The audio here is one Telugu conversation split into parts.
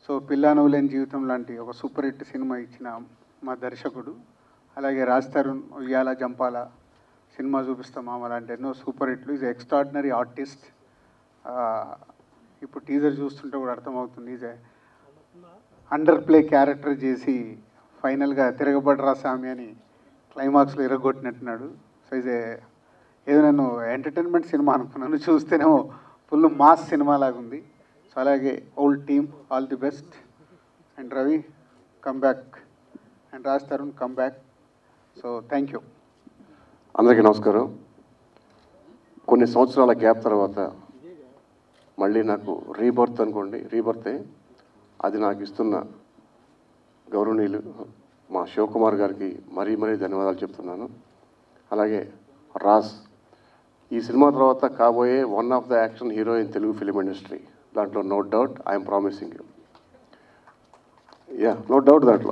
సో పిల్లానువులేని జీవితం లాంటి ఒక సూపర్ హిట్ సినిమా ఇచ్చిన మా దర్శకుడు అలాగే రాజ్ తరుణ్ ఉయ్యాల జంపాల సినిమా చూపిస్తాం మామ లాంటి ఎన్నో సూపర్ హిట్లు ఈజ్ ఎక్స్ట్రాడినరీ ఆర్టిస్ట్ ఇప్పుడు టీజర్ చూస్తుంటే కూడా అర్థమవుతుంది ఈజ్ అండర్ ప్లే క్యారెక్టర్ చేసి ఫైనల్గా తిరగబడరా స్వామి అని క్లైమాక్స్లో ఇరగొట్టినట్టున్నాడు సో ఇది ఏదో నన్ను ఎంటర్టైన్మెంట్ సినిమా అనుకున్నాను చూస్తేనేమో ఫుల్ మాస్ సినిమా లాగా ఉంది సో అలాగే old team all the best and Ravi come back and Raj Tarun come back so thank you అందరికీ నమస్కారం కొన్ని సంవత్సరాల గ్యాప్ తర్వాత మళ్ళీ నాకు రీబర్త్ అనుకోండి రీబర్తే అది నాకు ఇస్తున్న గౌరవనీయులు మా శివకుమార్ గారికి మరీ మరీ ధన్యవాదాలు చెప్తున్నాను అలాగే రాజ్ ఈ సినిమా తర్వాత కాబోయే one of the action hero in Telugu film industry దాంట్లో no doubt I'm promising you yeah no doubt దాంట్లో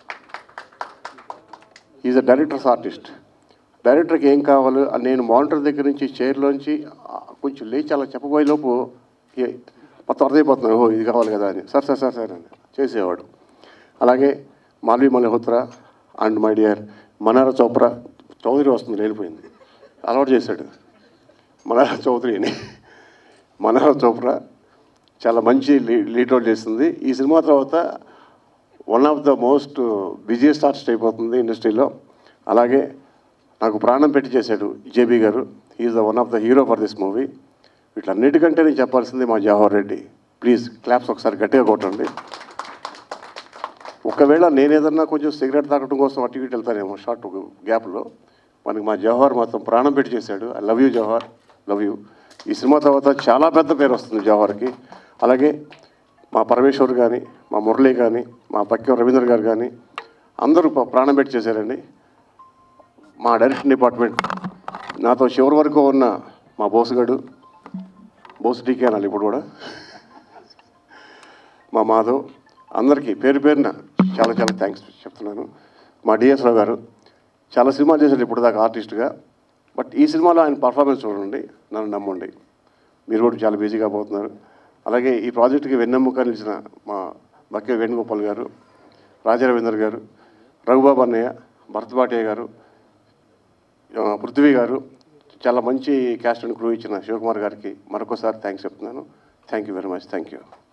ఈజ్ అ డైరెక్టర్స్ ఆర్టిస్ట్ డైరెక్టర్కి ఏం కావాలి అని నేను మానిటర్ దగ్గర నుంచి చైర్లోంచి ఆ, కొంచెం లేచి అలా చెప్పబోయే లోపు ఏ, మొత్తం అర్థమైపోతున్నాను ఓ ఇది కావాలి కదా అని సార్ సార్ సార్ సార్ అని చేసేవాడు అలాగే Malvi Malhotra and my dear Manara Chopra Chaudhary వస్తుంది వెళ్ళిపోయింది అలవాటు చేశాడు మనారా చౌదరిని మనారా చోప్రా చాలా మంచి లీ- లీడ్ రోల్ చేస్తుంది ఈ సినిమా తర్వాత one of the most busiest artist అయిపోతుంది ఇండస్ట్రీలో అలాగే నాకు ప్రాణం పెట్టి చేశాడు జేబీ గారు is the one of the hero for this movie వీటన్నిటికంటే నేను చెప్పాల్సింది మా జవహర్ రెడ్డి ప్లీజ్ క్లాప్స్ ఒకసారి గట్టిగా కొట్టండి ఒకవేళ నేను ఏదన్నా కొంచెం సిగరెట్ తాగడం కోసం అటు ఇటు వెళ్తానేమో షార్ట్ గ్యాప్లో మనకి మా జవహర్ మాత్రం ప్రాణం పెట్టి చేశాడు I love you Jawahar love you ఈ సినిమా తర్వాత చాలా పెద్ద పేరు వస్తుంది జవహర్కి అలాగే మా పరమేశ్వర్ కానీ మా మురళి కానీ మా పక్యం రవీంద్ర గారు కానీ అందరూ ప- ప్రాణం పెట్టి చేశారండి మా డైరెక్షన్ డిపార్ట్మెంట్ నాతో చివరి వరకు ఉన్న మా బోసుగాడు బోసు డీకే అనాలి ఇప్పుడు కూడా మా మాధవ్ అందరికీ పేరు పేరున చాలా చాలా థ్యాంక్స్ చెప్తున్నాను మా డిఎస్ రావు గారు చాలా సినిమాలు చేశారు ఇప్పుడు దాకా ఆర్టిస్ట్గా బట్ ఈ సినిమాలో ఆయన పర్ఫార్మెన్స్ చూడండి నన్ను నమ్మండి మీరు కూడా చాలా బిజీగా పోతున్నారు అలాగే ఈ ప్రాజెక్టుకి వెన్నెముక నిలిచిన మా బక్కే వేణుగోపాల్ గారు రాజా రవీందర్ గారు రఘుబాబు అన్నయ్య భరత్ గారు ఆ, పృథ్వీ గారు చాలా మంచి క్యాస్ట్ అండ్ క్రూ ఇచ్చిన శివకుమార్ గారికి మరొకసారి థ్యాంక్స్ చెప్తున్నాను thank you very much thank you